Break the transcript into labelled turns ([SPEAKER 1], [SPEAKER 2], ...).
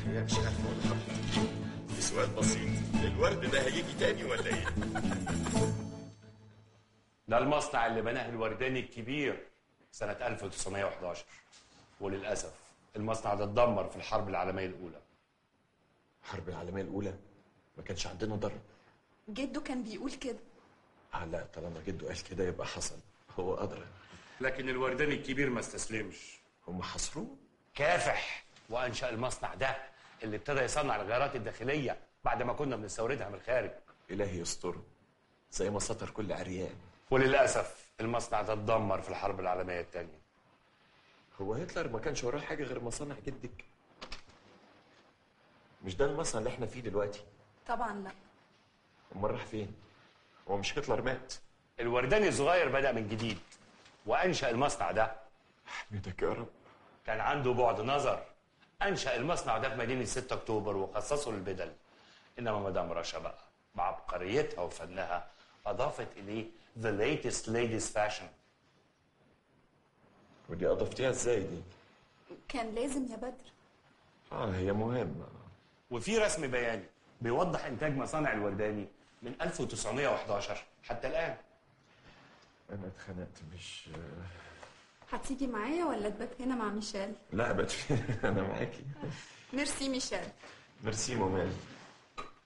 [SPEAKER 1] هي مش عارف اقول في سؤال بسيط الورد ده هيجي تاني ولا ايه؟
[SPEAKER 2] ده المصنع اللي بناه الورداني الكبير سنة 1911 وللأسف المصنع ده اتدمر في الحرب العالمية الأولى
[SPEAKER 1] الحرب العالميه الاولى ما كانش عندنا ضرب
[SPEAKER 3] جده كان بيقول كده
[SPEAKER 1] آه لا طالما جده قال كده يبقى حصل هو ادرى
[SPEAKER 2] لكن الورداني الكبير ما استسلمش
[SPEAKER 1] هم حصروه
[SPEAKER 2] كافح وأنشأ المصنع ده اللي ابتدى يصنع الغيارات الداخلية بعد ما كنا بنستوردها من الخارج
[SPEAKER 1] الهي يستره زي ما سطر كل عريان
[SPEAKER 2] وللأسف المصنع ده اتدمر في الحرب العالمية الثانية
[SPEAKER 1] هو هتلر ما كانش وراه حاجه غير مصانع جدك مش ده المصنع اللي احنا فيه دلوقتي
[SPEAKER 3] طبعا لا
[SPEAKER 1] امال راح فين هو مش هتلر مات
[SPEAKER 2] الورداني الصغير بدأ من جديد وأنشأ المصنع ده
[SPEAKER 1] احمدك يا رب
[SPEAKER 2] كان عنده بعد نظر أنشأ المصنع ده في مدينة 6 أكتوبر وخصصه للبدل إنما مدام رشا بقى بعبقريتها وفنها أضافت إليه the latest ladies fashion
[SPEAKER 1] ودي اضفتيها ازاي دي
[SPEAKER 3] كان لازم يا بدر
[SPEAKER 1] اه هي مهمه
[SPEAKER 2] وفي رسم بياني بيوضح إنتاج مصانع الورداني من 1911 حتى الآن
[SPEAKER 1] انا اتخنقت مش
[SPEAKER 3] هتيجي معايا ولا تبات هنا مع ميشيل
[SPEAKER 1] لا بت انا معاكي
[SPEAKER 3] ميرسي ميشيل
[SPEAKER 1] ميرسي مومال